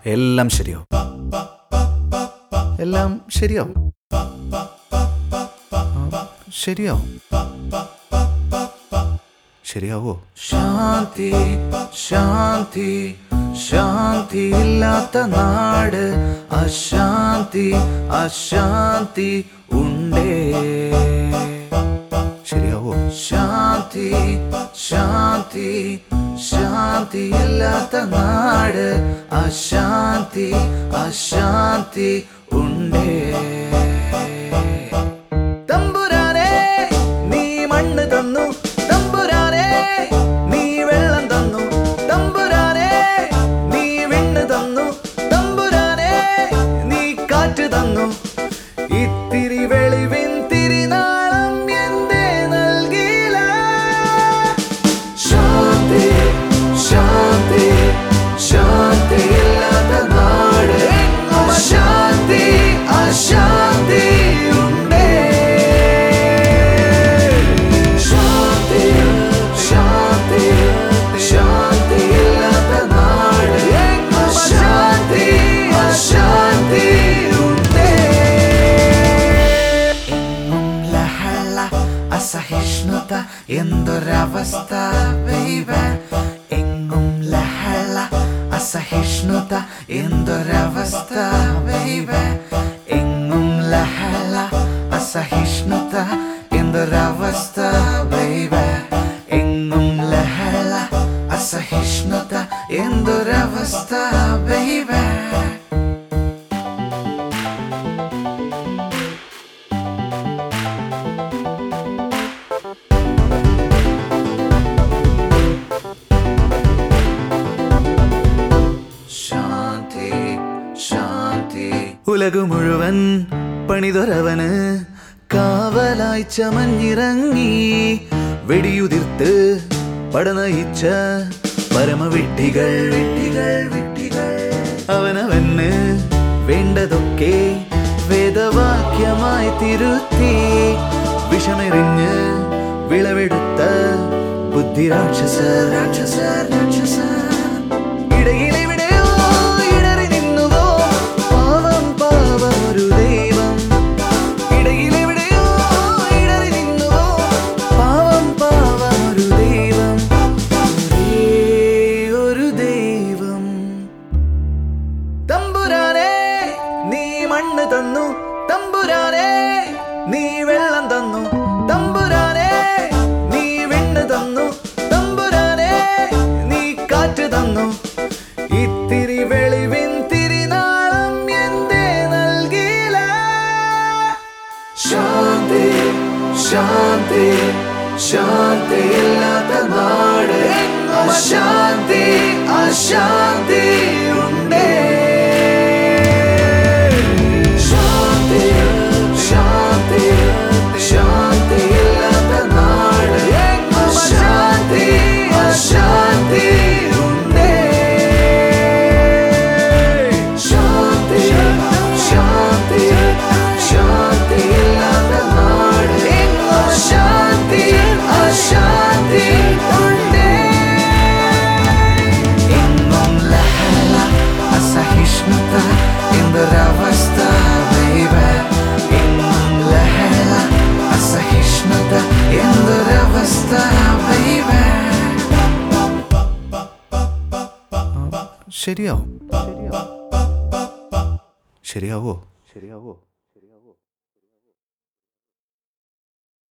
എല്ലാം ശരിയാവും എല്ലാം ശരിയാവും ആ, ശരിയാവും ശരിയാവോ ശാന്തി ശാന്തി ശാന്തി ഇല്ലാത്ത നാട് അശാന്തി അശാന്തി ഉണ്ടേ ശരിയാവോ ശാന്തി ശാന്തി ശാന്തി ഇല്ലാത്ത നാട് അശാന്തി അശാന്തി ഉണ്ടേ തമ്പുരാനെ നീ മണ്ണ് തന്നു തമ്പുരാനെ നീ വെള്ളം തന്നു തമ്പുരാനെ നീ വിണ്ണ് തന്നു തമ്പുരാനെ നീ കാറ്റ് തന്നു ഇത്തിരി വെളിവിൻ തിരിനാളം എന്തേ നൽകിയില്ല ശാന്തി ശാന്തി ശാന്തി ഇല്ലാത്ത നാട് അശാന്തി അശാന്തി ഉണ്ടേ ശാന്തി ശാന്തി ശാന്തി ഇല്ലാത്ത നാട് അശാന്തി അശാന്തി ഉണ്ടേ എങ്ങും ലഹള അസഹിഷ്ണുത എന്തൊരവസ്ഥ വൈവ എങ്ങും ലഹള അസഹിഷ്ണുത എന്തൊരവസ്ഥ വൈവ എങ്ങും ലഹള അസഹിഷ്ണുത എന്തൊരവസ്ഥ വൈവ എങ്ങും ലഹള അസഹിഷ്ണുത എന്തൊരവസ്ഥ വൈവ ശാന്തി ശാന്തി ഉലകു മുഴുവൻ പണിതൊരവന് കാവലായി ചമഞ്ഞിറങ്ങി വെടിയുതിർത്ത് പടനയിച്ച പരമവിട്ടികൾ വിട്ടികൾ വിട്ടികൾ അവനവന് വേണ്ടതൊക്കെ വേദവാക്യമായി തിരുത്തി വിഷമെറിഞ്ഞ് വിളവെടുത്ത ബുദ്ധി രാക്ഷസ രാക്ഷസ രാക്ഷസ ഇടയിലെവിടെയോ ഇടറി നിന്നുവോ പാവം പാവം ഒരു ദൈവം ഇടയിലെവിടെയോ ഇടറി നിന്നുവോ പാവം പാവം ഒരു ദൈവം ഒരേ ഒരു ദൈവം തമ്പുരാനെ നീ മണ്ണ് തന്നു തമ്പുരാനെ നീ വെള്ളം തന്നു തമ്പുരാനെ നീ വിണ്ണ് തന്നു തമ്പുരാനെ നീ കാറ്റ് തന്നു ഇത്തിരി വെളിവിൻ തിരിനാളം എന്തേ നൽകിയില്ല ശാന്തി ശാന്തി ശാന്തി ഇല്ലാത്ത നാട് അശാന്തി അശാന്തി ഉണ്ടേ ശാന്തി ശാന്തി ശാന്തി ഇല്ലാത്ത നാട് അശാന്തി അശാന്തി ഉണ്ടേ ശാന്തി ശാന്തി ശാന്തി ഇല്ലാത്ത നാട് അശാന്തി അശാന്തി ഉണ്ടേ എങ്ങും ലഹള അസഹിഷ്ണുത എന്തൊരവസ്ഥ വൈവ എങ്ങും ലഹള അസഹിഷ്ണുത എന്തൊരവസ്ഥ വൈവ ശരിയാവും ശരിയാവോ ശരിയാവോ